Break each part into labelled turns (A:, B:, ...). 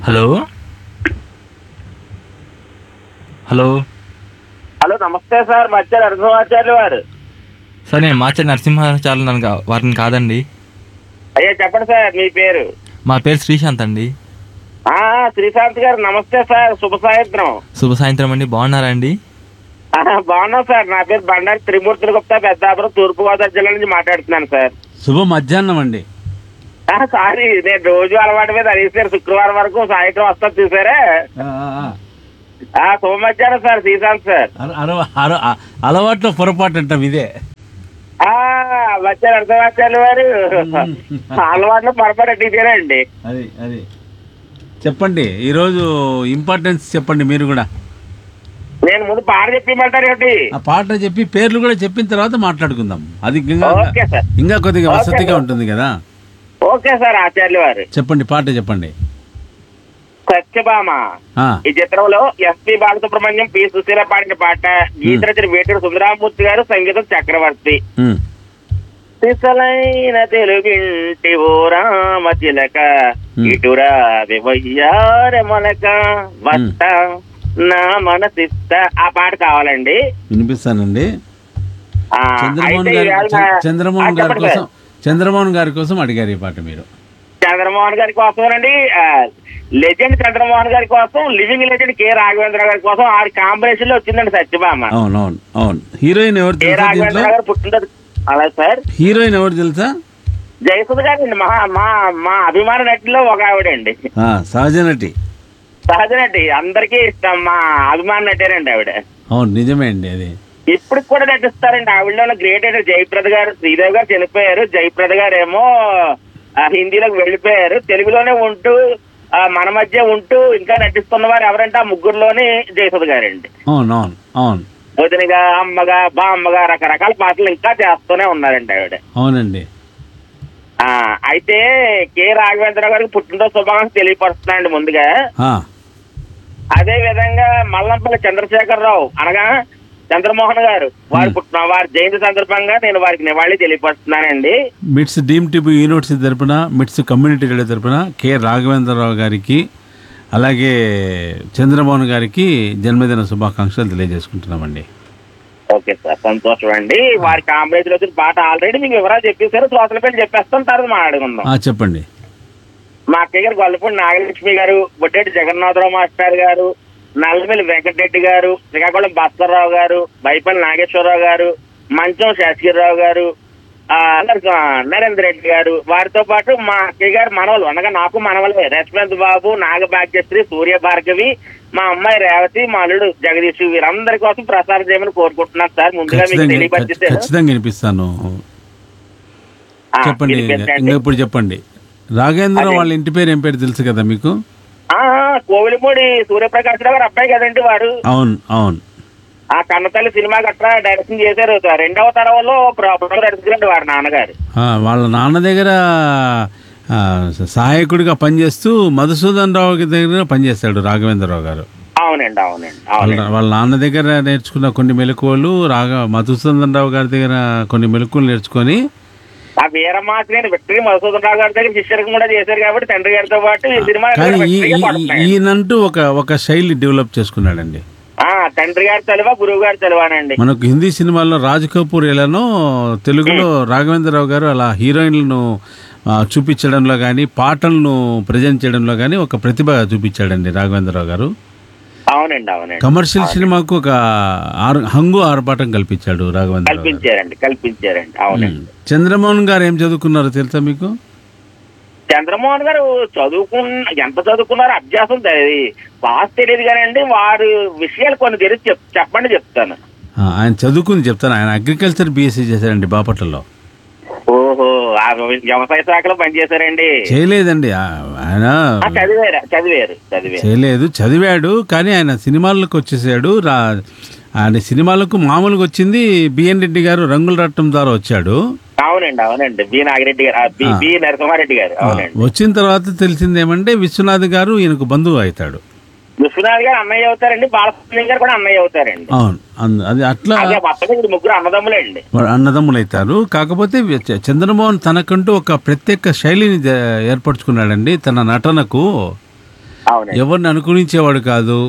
A: Hello hello
B: hello నమస్తే sir మధ్య నరసింహాచార్య వారు
A: సార్ నేను మాచర్ నరసింహాచార్య నన్ను కా- వారిని కాదండి
B: అయ్యా చెప్పండి సార్ మీ పేరు
A: మా పేరు శ్రీశాంత్ అండి
B: ఆ శ్రీశాంత్ గారు నమస్తే సార్ శుభ సాయంత్రం
A: శుభ సాయంత్రం అండి బాగున్నారా అండి
B: ఆ, బాగున్నాం సార్ నా పేరు బండారు త్రిమూర్తుల గుప్తా పెద్దాపురం తూర్పుగోదావరి జిల్లా నుంచి మాట్లాడుతున్నాను సార్
C: శుభ మధ్యాహ్నం అండి
B: ఆ, సారీ నేను రోజు అలవాటు మీద అడిగారు శుక్రవారం వరకు సాయంత్రం వస్తా చూసారా
C: ఆ, ఆ, ఆ.
B: ఆ శుభ మధ్యాహ్నం సార్ శ్రీశాంత్ సార్
C: అర- అర- అర- అ- అలవాట్లో పొరపాటు అంటాం ఇదే
B: ఆ మధ్య నరసింహాచార్య వారు అలవాట్లు పొరపాటు అండి
C: అది అది చెప్పండి ఈరోజు ఇంపార్టెన్స్ చెప్పండి మీరు కూడా
B: నేను ముందు పాట చెప్పిమంటారు ఏమిటి
C: ఆ పాట చెప్పి పేర్లు కూడా చెప్పిన తర్వాత మాట్లాడుకుందాం అది ఇంకా
B: ఓకే సార్
C: ఇంకా కొద్దిగా
B: ఓకే
C: వసతిగా
B: సార్.
C: ఉంటుంది కదా
B: ఓకే సార్ ఆచార్య వారు
C: చెప్పండి పాట చెప్పండి
B: సత్యభామ
C: ఆ,
B: ఈ చిత్రంలో ఎస్పి బాలసుబ్రహ్మణ్యం పి సుశీల పాడిన పాట గీత రచన వేటూరు సుందరామూర్తి గారు సంగీతం చక్రవర్తి
C: ఉమ్,
B: సిసలైన తెలుగింటి ఓ రామ చిలక
C: Hmm.
B: ఇటురా వివయ్యార మొలక వస్త నా మనసిస్త ఆ పాట కావాలండి
C: వినిపిస్తానండి
B: ఆ,
C: చంద్రమోహన్
B: అయితే
C: గారి
B: ఇవాళ-
C: చ- చంద్రమోహన్
B: ఆ,
C: గారి
B: చెప్పండి
C: కోసం
B: సార్.
C: చంద్రమోహన్ గారి కోసం అడిగారు ఈ పాట మీరు
B: చంద్రమోహన్ గారి కోసమేనండి లెజెండ్ చంద్రమోహన్ గారి కోసం లివింగ్ లెజెండ్ కే రాఘవేంద్ర గారి కోసం ఆడి కాంబినేషన్ లో వచ్చిందండి సత్యభామ
C: అవును అవును అవును హీరోయిన్ ఎవరు
B: కే
C: తెలుసా
B: రాఘవేంద్ర
C: దీంట్లో
B: గారు పుట్టినరోజు అలా సార్
C: హీరోయిన్ ఎవరు తెలుసా
B: జయసుధ గారండి మా మా మా అభిమాన నటిలో ఒక ఆవిడండి
C: ఆ, సహజ నటి
B: సహజ నటి అందరికీ ఇష్టం మా అభిమాన నటేనండి ఆవిడ
C: అవును నిజమే అండి అది
B: ఇప్పటికి కూడా నటిస్తారండి ఆవిడలో గ్రేట్ అయిన జయప్రద గారు శ్రీదేవి గారు చనిపోయారు జయప్రద గారు ఏమో ఆ, హిందీలోకి వెళ్ళిపోయారు తెలుగులోనే ఉంటూ ఆ, మన మధ్య ఉంటూ ఇంకా నటిస్తున్న వారు ఎవరంటే ఆ ముగ్గురులోనే జయసుధ గారండి
C: అవును అవును అవును
B: వదినగా అమ్మగా బామ్మగా రకరకాల పాటలు ఇంకా చేస్తూనే ఉన్నారండి ఆవిడ
C: అవునండి
B: ఆ అయితే కె రాఘవేంద్ర గారికి పుట్టినరోజు శుభాకాంక్షలు తెలియపరుస్తున్నానండి ముందుగా
C: ఆ,
B: అదే విధంగా మల్లంపల్లి చంద్రశేఖరరావు అనగా చంద్రమోహన్ గారు వారి పుట్టిన వారి జయంతి సందర్భంగా నేను వారికి నివాళి తెలియపరుస్తున్నానండి
C: మిట్స్ డీమ్ టిబు యూనివర్సిటీ తరపున మిట్స్ కమ్యూనిటీ రేడియో తరపున కె రాఘవేంద్రరావు గారికి అలాగే చంద్రమోహన్ గారికి జన్మదిన శుభాకాంక్షలు తెలియజేసుకుంటున్నామండి
B: ఓకే సార్ సంతోషం అండి వారి కాంబినేషన్ వచ్చిన పాట ఆల్రెడీ మీకు వివరాలు చెప్పేశారు శ్రోతల పేరు చెప్పేస్తాం తర్వాత మాట్లాడుకుందాం
C: ఆ, చెప్పండి
B: మా అక్కయ్య గారు గొల్లపూడి నాగలక్ష్మి గారు బొడ్డేటి జగన్నాథరావు మాస్టర్ గారు నల్లమిల్లి వెంకటరెడ్డి గారు శ్రీకాకుళం భాస్కర్రావు గారు బైపల్లి నాగేశ్వరరావు గారు మంచం శాస్త్రిరావు గారు ఆ, నర- నరేంద్ర రెడ్డి గారు వారితో పాటు మా అక్కయ్య గారు మనవలు అనగా నాకు మనవలే రశ్వంత్ బాబు నాగభాగ్యశ్రీ సూర్య భార్గవి మా అమ్మాయి రేవతి మా అల్లుడు జగదీష్ వీరందరి కోసం ప్రసారం చేయమని కోరుకుంటున్నాను సార్ ముందుగా మీకు
C: ఖచ్చితంగా
B: తెలియపరిచాను
C: ఖచ్చితంగా వినిపిస్తాను
B: ఆ,
C: చెప్పండి
B: వినిపించండి.
C: ఇంకా ఇప్పుడు చెప్పండి రాఘవేంద్ర
B: అదే.
C: వాళ్ళ ఇంటి పేరు ఏం పేరు తెలుసు కదా మీకు
B: ఆ, కోవిలిపూడి సూర్యప్రకాష్ రావు గారు అబ్బాయి కదండి వారు
C: అవును అవును
B: ఆ కన్నతల్లి సినిమా గట్రా డైరెక్షన్ చేశారు రెండవ తరంలో ప్రొఫెసర్ అడిగారండి వారి నాన్నగారు
C: ఆ, వాళ్ళ నాన్న దగ్గర ఆ, సహాయకుడిగా పనిచేస్తూ మధుసూదన్ రావు దగ్గర పనిచేస్తాడు రాఘవేంద్రరావు గారు
B: అవునండి అవునండి
C: వాళ్ళ
B: అవునండి
C: వాళ్ళ నాన్న దగ్గర నేర్చుకున్న కొన్ని మెలకువలు రాఘ మధుసూదన్ రావు గారి దగ్గర కొన్ని మెలకువలు నేర్చుకొని
B: ఆ వీరమాసిని విక్టరీ మధుసూదన్ రావు గారి దగ్గర శిష్యరకం కూడా చేశారు కాబట్టి తండ్రి గారితో పాటు ఈ సినిమా
C: కానీ ఈ-
B: విక్టరీగా
C: ఈ-
B: పడుతున్నాయి.
C: ఈయనంటూ ఒక ఒక శైలి డెవలప్ చేసుకున్నాడండి
B: ఆ తండ్రి గారి చలువ గురువు గారి చలువానండి
C: మనకు హిందీ సినిమాల్లో రాజ్ కపూర్ ఎలానో తెలుగులో రాఘవేంద్రరావు గారు అలా హీరోయిన్లను ఆ, చూపించడంలో కానీ పాటలను ప్రజెంట్ చేయడంలో కానీ ఒక ప్రతిభ చూపించాడండి రాఘవేంద్రరావు గారు
B: అవునండి అవునండి
C: కమర్షియల్ సినిమాకు ఒక ఆరు హంగు ఆర్భాటం కల్పించాడు రాఘవేంద్రరావు గారు
B: కల్పించారండి కల్పించారండి అవునండి
C: చంద్రమోహన్ గారు ఏం చదువుకున్నారో తెలుసా మీకు
B: చంద్రమోహన్ గారు చదువుకున్న ఎంత చదువుకున్నారో అభ్యాసం తెలియదు పాస్ తెలియదు కానండి వారి విషయాలు కొన్ని తెలిసి చెప్ చెప్పండి చెప్తాను
C: ఆ, ఆయన చదువుకుంది చెప్తాను ఆయన అగ్రికల్చర్ బీఎస్సీ చేశారండి బాపట్లలో
B: ఓహో ఆ వ్యవసాయ శాఖలో పనిచేశారండి
C: చేయలేదండి ఆ, ఆయన
B: ఆ, చదివారు చదివారు చదివారు
C: చేయలేదు చదివాడు కానీ ఆయన సినిమాలకు వచ్చేసాడు రా ఆయన సినిమాలకు మామూలుగా వచ్చింది బిఎన్ రెడ్డి గారు రంగుల రట్టం ద్వారా వచ్చాడు
B: అవునండి అవునండి బి నాగిరెడ్డి గారు ఆ, బి బి నరసింహారెడ్డి గారు అవునండి
C: వచ్చిన తర్వాత తెలిసింది ఏమంటే విశ్వనాథ్ గారు ఈయనకు బంధువు అవుతాడు
B: విశ్వనాథ్ గారు అన్నయ్య అవుతారండి బాలసుబ్రహ్మణ్యం గారు కూడా అన్నయ్య అవుతారండి
C: అవును అంద- అది అట్లా
B: అదే మొత్తం ఇప్పుడు ముగ్గురు అన్నదమ్ములండి
C: వాడు అన్నదమ్ములు అవుతారు కాకపోతే వి- చ- చంద్రమోహన్ తనకంటూ ఒక ప్రత్యేక శైలిని జ- ఏర్పరచుకున్నాడండి తన నటనకు
B: అవునండి
C: ఎవరిని అనుకూలించేవాడు కాదు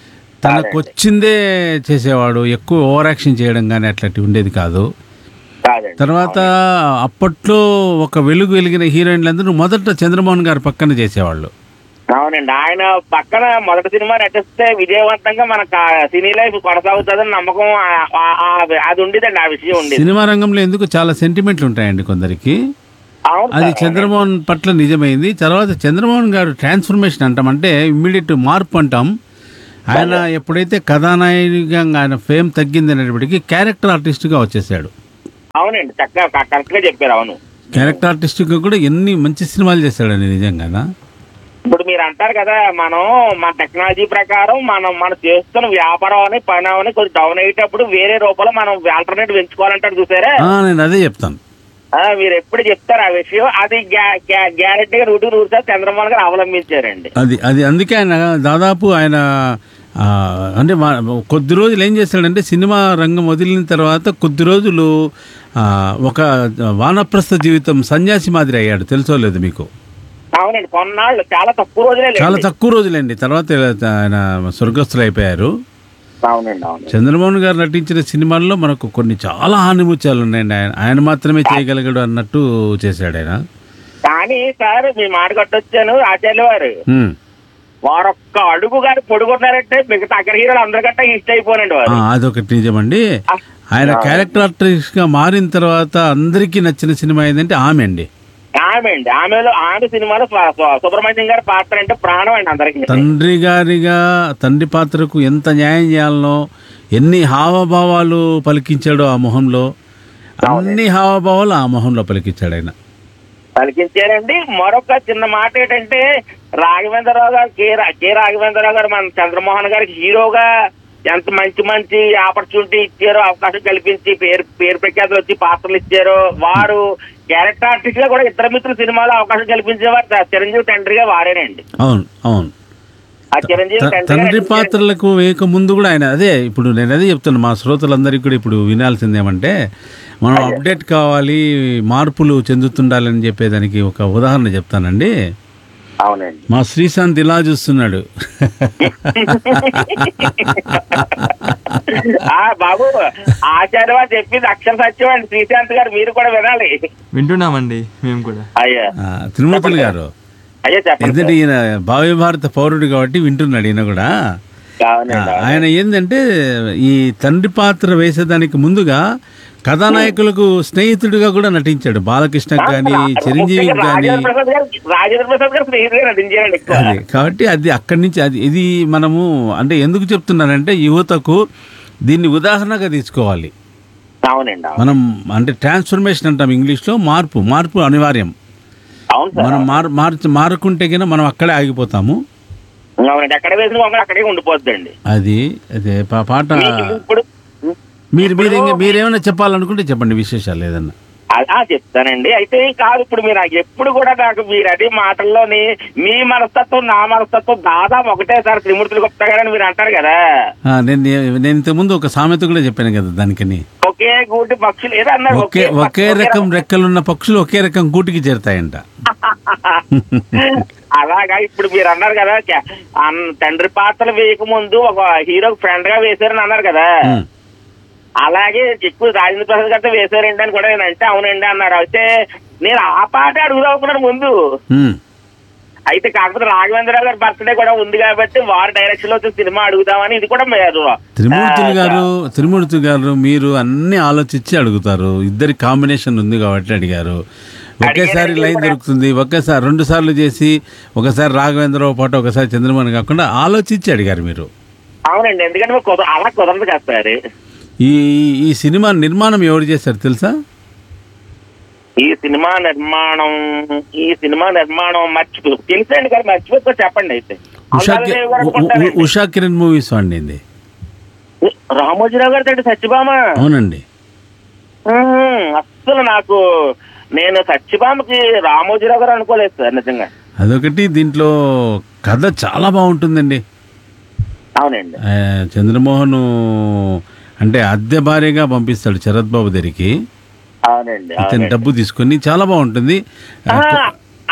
C: తనకు వచ్చిందే చేసేవాడు ఎక్కువ ఓవర్ యాక్షన్ చేయడం కానీ అట్లాంటివి ఉండేది కాదు
B: కాదండి
C: తర్వాత అప్పట్లో ఒక వెలుగు వెలిగిన హీరోయిన్లందరూ మొదట చంద్రమోహన్ గారు పక్కన చేసేవాళ్ళు
B: అవునండి ఆయన పక్కన మొదటి సినిమా నటిస్తే విజయవంతంగా మన కా- సినీ లైఫ్ కొనసాగుతుందని నమ్మకం ఆ- ఆ- ఆ- అది ఉండేదండి ఆ విషయం ఉండేది
C: సినిమా రంగంలో ఎందుకు చాలా సెంటిమెంట్లు ఉంటాయండి కొందరికి
B: అవును
C: అది
B: సార్.
C: చంద్రమోహన్ పట్ల నిజమైంది తర్వాత చంద్రమోహన్ గారు ట్రాన్స్ఫర్మేషన్ అంటాం అంటే ఇమ్మీడియట్ మార్పు అంటాం ఆయన ఎప్పుడైతే కథానాయకుగా ఆయన ఫేమ్ తగ్గింది అనేటప్పటికీ క్యారెక్టర్ ఆర్టిస్ట్గా వచ్చేసాడు
B: అవునండి చక్కగా కరెక్ట్ గా చెప్పారు అవును
C: క్యారెక్టర్ ఆర్టిస్ట్గా కూడా ఎన్ని మంచి సినిమాలు చేశాడండి నిజంగా
B: ఇప్పుడు మీరు అంటారు కదా మనం మన టెక్నాలజీ ప్రకారం మనం మనం చేస్తున్న వ్యాపారం అని పని అని కొంచెం డౌన్ అయ్యేటప్పుడు వేరే రూపంలో మనం ఆల్టర్నేట్ పెంచుకోవాలంటారు చూసారా
C: ఆ, నేను అదే చెప్తాను
B: ఆ, మీరు ఎప్పుడు చెప్తారు ఆ విషయం అది గ్యారెంటీగా నూటి నూరు సార్ చంద్రబాబు గారు అవలంబించారండి
C: అది అది అందుకే ఆయన దాదాపు ఆయన ఆ, అంటే మా- కొద్ది రోజులు ఏం చేశాడంటే సినిమా రంగం వదిలిన తర్వాత కొద్ది రోజులు ఆ, ఒక వానప్రస్థ జీవితం సన్యాసి మాదిరి అయ్యాడు తెలుసో లేదు మీకు
B: అవునండి కొన్నాళ్ళు చాలా తక్కువ రోజులే లేండి.
C: చాలా తక్కువ రోజులండి తర్వాత ఆయన స్వర్గస్థులు అయిపోయారు
B: అవునండి అవును
C: చంద్రమోహన్ గారు నటించిన సినిమాల్లో మనకు కొన్ని చాలా హానిముత్యాలు ఉన్నాయండి ఆయన ఆయన మాత్రమే చేయగలిగాడు అన్నట్టు చేశాడు ఆయన
B: కానీ సార్ మీ మాట కట్టొచ్చాను ఆచార్య వారు
C: హ్మ్.
B: వారొక్క అడుగు గాని పొడుగున్నారంటే మిగతా అక్కడ హీరోలు అందరికంటే ఇష్ట అయిపోనండి
C: ఆ,
B: వారు
C: అదొకటి నిజమండి ఆయన క్యారెక్టర్ ఆర్టిస్ట్ గా మారిన తర్వాత అందరికీ నచ్చిన సినిమా ఏంటంటే ఆమె అండి
B: ఆమె అండి ఆమెలో ఆమె సినిమాలో స్వ- స్వ- సుబ్రహ్మణ్యం గారి పాత్ర అంటే ప్రాణం అండి అందరికి
C: తండ్రి గారిగా తండ్రి పాత్రకు ఎంత న్యాయం చేయాలనో ఎన్ని హావభావాలు పలికించాడో ఆ మొహంలో అన్ని హావభావాలు ఆ మొహంలో పలికించాడు ఆయన
B: పలికించారండి మరొక చిన్న మాట ఏంటంటే రాఘవేంద్రరావు గారు కె రా- కె రాఘవేంద్రరావు గారు మన చంద్రమోహన్ గారికి హీరోగా ఎంత మంచి మంచి ఆపర్చునిటీ ఇచ్చారో అవకాశం కల్పించి పేరు పేరు ప్రఖ్యాతులు వచ్చి పాత్రలు ఇచ్చారో వారు క్యారెక్టర్ ఆర్టిస్ట్ గా కూడా ఇతర మిత్రుల సినిమాలో అవకాశం కల్పించేవారు త- చిరంజీవి తండ్రిగా వారేనండి
C: అవును అవును
B: ఆ చిరంజీవి
C: త-
B: తండ్రిగా
C: తండ్రి
B: నటించారు.
C: పాత్రలకు వేయక ముందు కూడా ఆయన అదే ఇప్పుడు నేను అదే చెప్తాను మా శ్రోతలందరికీ కూడా ఇప్పుడు వినాల్సింది ఏమంటే మనం అప్డేట్ కావాలి మార్పులు చెందుతుండాలని చెప్పేదానికి ఒక ఉదాహరణ చెప్తానండి
B: అవునండి
C: మా శ్రీశాంత్ ఇలా చూస్తున్నాడు
B: ఆ బాబు ఆచార్య వారు చెప్పింది అక్షర సత్యం అండి శ్రీశాంత్ గారు మీరు కూడా వినాలి
A: వింటున్నామండి మేము కూడా
B: అయ్యా
C: ఆ, తిరుమూర్తులు గారు
B: అయ్యా చెప్పండి
C: ఎందుకంటే ఈయన భావి భారత పౌరుడు కాబట్టి వింటున్నాడు ఈయన కూడా
B: సార్. అవునండి అవును.
C: ఆయన ఏంటంటే ఈ తండ్రి పాత్ర వేసేదానికి ముందుగా కథానాయకులకు స్నేహితుడిగా కూడా నటించాడు బాలకృష్ణకి కానీ చిరంజీవికి కానీ
B: రాజేంద్ర ప్రసాద్ గారు రాజేంద్ర ప్రసాద్ గారు స్నేహితులుగా నటించారండి ఎక్కువ
C: అది కాబట్టి అది అక్కడి నుంచి అది ఇది మనము అంటే ఎందుకు చెప్తున్నానంటే యువతకు దీన్ని ఉదాహరణగా తీసుకోవాలి
B: అవునండి అవును
C: మనం అంటే ట్రాన్స్ఫర్మేషన్ అంటాం ఇంగ్లీష్లో మార్పు మార్పు అనివార్యం
B: అవును సార్
C: మనం మార్ మార్చి మారుకుంటే కన్నా మనం అక్కడే ఆగిపోతాము
B: అవునండి ఎక్కడ వేసిన బొమ్మలు అక్కడే ఉండిపోద్దండి
C: అది అదే పా- పాట
B: మీకు ఇప్పుడు
C: మీరు మీరు ఇంక- మీరేమైనా చెప్పాలనుకుంటే చెప్పండి విశేషాలు ఏదన్నా
B: అలా చెప్తానండి అయితే కాదు ఇప్పుడు మీరు నాకు ఎప్పుడు కూడా నాకు మీరు అదే మాటల్లోని మీ మనస్తత్వం నా మనస్తత్వం దాదాపు ఒకటే సార్ త్రిమూర్తులు గుప్తా గారని మీరు అంటారు కదా
C: ఆ, నేను నేను ఇంతకుముందు ఒక సామెత కూడా చెప్పాను కదా దానికని
B: ఒకే గూటి పక్షులు ఏదో అన్నారు
C: ఒకే ఒకే రకం రెక్కలున్న పక్షులు ఒకే రకం గూటికి చేరుతాయంట
B: అలాగా ఇప్పుడు మీరు అన్నారు కదా క- అన్- తండ్రి పాత్రలు వేయక ముందు ఒక హీరో ఫ్రెండ్ గా వేశారని అన్నారు కదా
C: ఉమ్.
B: అలాగే ఎక్కువ రాజేంద్ర ప్రసాద్ గారితో వేశారండి అని కూడా నేను అంటే అవునండి అన్నారు అయితే నేను ఆ పాట అడుగుదామనుకున్నాను ముందు
C: ఉమ్.
B: అయితే కాకపోతే రాఘవేంద్రరావు గారి బర్త్డే కూడా ఉంది కాబట్టి వారి డైరెక్షన్ లో వచ్చిన సినిమా అడుగుదామని ఇది కూడా మీరు
C: త్రిమూర్తులు గారు త్రిమూర్తి గారు మీరు అన్ని ఆలోచించి అడుగుతారు ఇద్దరి కాంబినేషన్ ఉంది కాబట్టి అడిగారు ఒకేసారి లైన్ దొరుకుతుంది ఒకేసారి రెండు సార్లు చేసి ఒకసారి రాఘవేంద్రరావు పాట ఒకసారి చంద్రమోహన్ కాకుండా ఆలోచించి అడిగారు మీరు
B: అవునండి ఎందుకంటే మీకు కుదర అలా కుదరదు కదా సార్
C: ఈ ఈ సినిమా నిర్మాణం ఎవరు చేశారు తెలుసా
B: ఈ సినిమా నిర్మాణం ఈ సినిమా నిర్మాణం మర్చిపో తెలుసండి కానీ మర్చిపోతే చెప్పండి అయితే
C: ఉషా
B: అందాలదేవి గారు
C: ఉ- ఉ-
B: అనుకుంటారండి.
C: ఉషా కిరణ్ మూవీస్ అండి
B: రామోజీరావు గారు తండ్రి సత్యభామ
C: అవునండి
B: ఉహుం, అస్సలు నాకు నేను సత్యభామకి రామోజీరావు గారు అనుకోలేదు సార్ నిజంగా
C: అదొకటి దీంట్లో కథ చాలా బాగుంటుందండి
B: అవునండి
C: ఆ, చంద్రమోహన్ అంటే అద్దె భార్యగా పంపిస్తాడు శరత్ బాబు దగ్గరికి
B: అవునండి
C: ఇతని
B: అవునండి
C: డబ్బు తీసుకొని చాలా బాగుంటుంది
B: ఆ,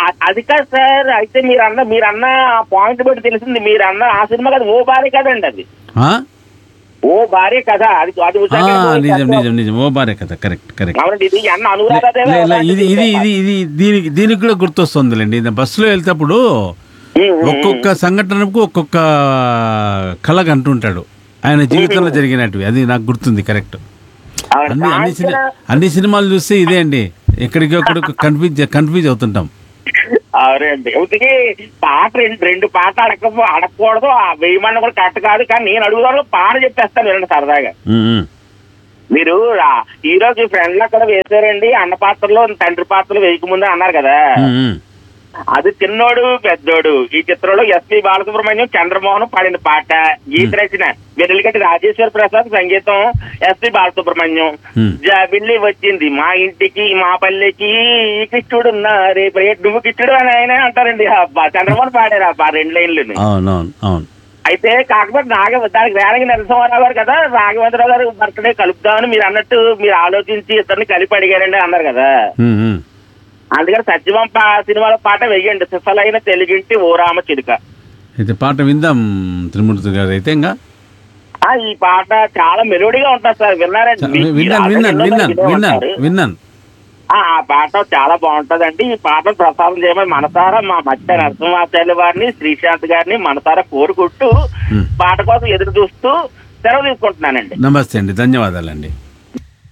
B: అ- అది కాదు సార్ అయితే మీరు అన్న మీరు అన్న పాయింట్ బట్టి తెలిసింది మీరు అన్న ఆ సినిమా కదా ఓ భార్య కదండి అది
C: ఆ?
B: ఓ భార్య కథ అది అది
C: ఆ,
B: ఉషా గారి
C: నిజం
B: కథ.
C: నిజం నిజం ఓ భార్య కదా కరెక్ట్ కరెక్ట్
B: అవునండి ఇది అన్న అనురాధాదేవి
C: లే, లే, ఇది ఇది ఇది ఇది దీనికి దీనికి కూడా గుర్తొస్తుందిలేండి ఇది బస్సులో వెళ్తేప్పుడు ఒక్కొక్క సంఘటనకు ఒక్కొక్క కళ అంటుంటాడు ఆయన జీవితంలో జరిగినట్టు అది నాకు గుర్తుంది కరెక్ట్ అన్ని అన్ని సిని- అన్ని సినిమాలు చూస్తే ఇదే అండి ఎక్కడికి ఒక్కడికి కన్ఫ్యూజ్ కన్ఫ్యూజ్ అవుతుంటాం
B: అవునండి ఇంతకీ పాట రెండు రెండు పాట అడగ అడగకూడదు ఆ వేయమన్న కూడా కరెక్ట్ కాదు కానీ నేను అడుగుదాను పాట చెప్పేస్తాను వినండి సరదాగా
C: ఉమ్, ఉమ్.
B: మీరు ఆ- ఈ రోజు ఫ్రెండ్లు అక్కడ వేసారండి అన్న పాత్రలో తండ్రి పాత్రలు వేయకముందు అన్నారు కదా
C: ఉమ్, ఉమ్.
B: అది చిన్నోడు పెద్దోడు ఈ చిత్రంలో ఎస్పి బాలసుబ్రహ్మణ్యం చంద్రమోహన్ పాడిన పాట గీత రచన వెన్నెలగడ్డి రాజేశ్వర ప్రసాద్ సంగీతం ఎస్పి బాలసుబ్రహ్మణ్యం
C: Hmm.
B: జాబిల్లి వచ్చింది మా ఇంటికి మా పల్లెకి కృష్ణుడు ఉన్నారే ప్రే- నువ్వు కృష్ణుడు అని ఆయన అంటారండి అబ్బా చంద్రమోహన్ పాడారు అబ్బా రెండు లైన్లు
C: అవునవును అవును
B: అయితే కాకపోతే నాగ దానికి వేరంగి నరసింహారావు గారు కదా రాఘవేంద్రరావు గారు బర్త్డే కలుపుదామని మీరు అన్నట్టు మీరు ఆలోచించి ఇద్దరిని కలిపి అడిగారండి అన్నారు కదా
C: ఉమ్, ఉమ్.
B: అందుకని సత్యవం పా- సినిమాలో పాట వెయ్యండి సిసలైన తెలుగింటి ఓ రామ చిలుక
C: అయితే పాట విందాం త్రిమూర్తి గారు అయితే ఇంకా
B: ఆ, ఈ పాట చాలా మెలోడీగా ఉంటుంది సార్ విన్నారండి మీ- మీరు
C: విన్నాను
B: already
C: విన్నాను
B: ఎన్నో
C: విన్నాను
B: వినే
C: విన్నాను
B: ఉంటారు.
C: విన్నాను
B: ఆ ఆ పాట చాలా బాగుంటదండి ఈ పాటను ప్రసారం చేయమని మనసారా మా మధ్య నరసింహాచార్య వారిని శ్రీశాంత్ గారిని మనసారా కోరుకుంటూ
C: Hmm.
B: పాట కోసం ఎదురు చూస్తూ సెలవు తీసుకుంటున్నానండి
C: నమస్తే అండి ధన్యవాదాలండి